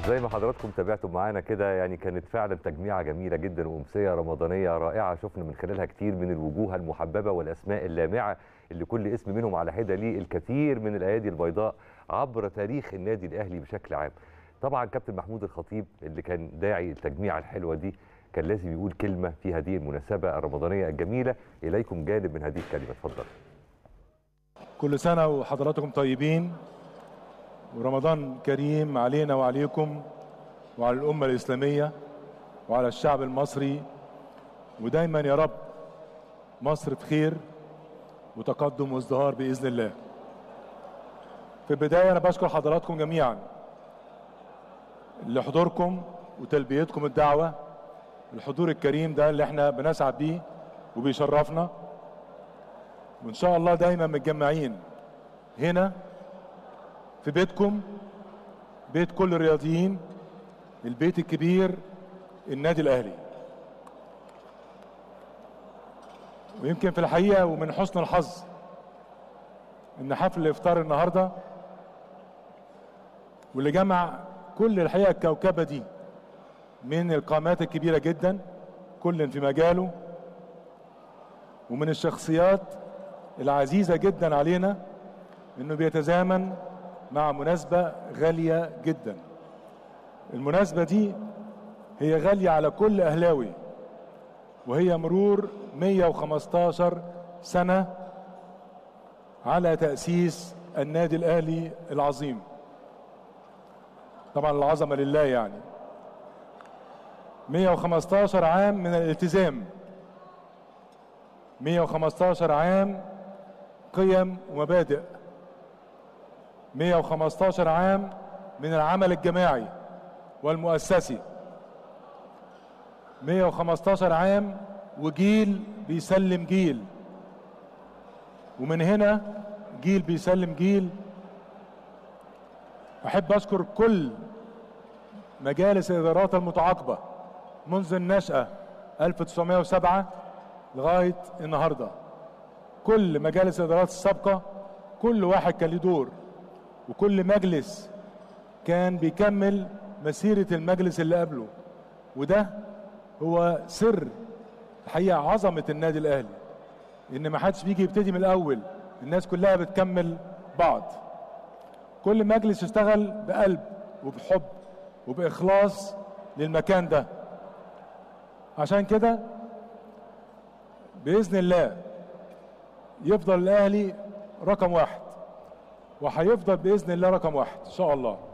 زي ما حضراتكم تابعتوا معانا كده يعني كانت فعلا تجميعه جميله جدا وامسيه رمضانيه رائعه شفنا من خلالها كتير من الوجوه المحببه والاسماء اللامعه اللي كل اسم منهم على حده ليه الكثير من الايادي البيضاء عبر تاريخ النادي الاهلي بشكل عام. طبعا كابتن محمود الخطيب اللي كان داعي التجميعه الحلوه دي كان لازم يقول كلمه في هذه المناسبه الرمضانيه الجميله اليكم جانب من هذه الكلمه اتفضل. كل سنة وحضراتكم طيبين ورمضان كريم علينا وعليكم وعلى الأمة الإسلامية وعلى الشعب المصري ودايما يا رب مصر بخير وتقدم وازدهار بإذن الله في البداية أنا بشكر حضراتكم جميعا لحضوركم وتلبيتكم الدعوة الحضور الكريم ده اللي احنا بنسعد بيه وبيشرفنا وان شاء الله دايما متجمعين هنا في بيتكم بيت كل الرياضيين البيت الكبير النادي الاهلي ويمكن في الحقيقه ومن حسن الحظ ان حفل الافطار النهارده واللي جمع كل الحقيقه الكوكبه دي من القامات الكبيره جدا كل في مجاله ومن الشخصيات العزيزة جدا علينا انه بيتزامن مع مناسبة غالية جدا المناسبة دي هي غالية على كل اهلاوي وهي مرور 115 سنة على تأسيس النادي الاهلي العظيم طبعا العظمة لله يعني 115 عام من الالتزام 115 عام قيم ومبادئ 115 عام من العمل الجماعي والمؤسسي 115 عام وجيل بيسلم جيل ومن هنا جيل بيسلم جيل أحب أشكر كل مجالس الإدارات المتعاقبة منذ النشأة 1907 لغاية النهارده كل مجالس الادارات السابقه كل واحد كان له دور وكل مجلس كان بيكمل مسيره المجلس اللي قبله وده هو سر الحقيقه عظمه النادي الاهلي ان ما حدش بيجي يبتدي من الاول الناس كلها بتكمل بعض كل مجلس يشتغل بقلب وبحب وباخلاص للمكان ده عشان كده باذن الله يفضل الاهلي رقم واحد وهيفضل باذن الله رقم واحد ان شاء الله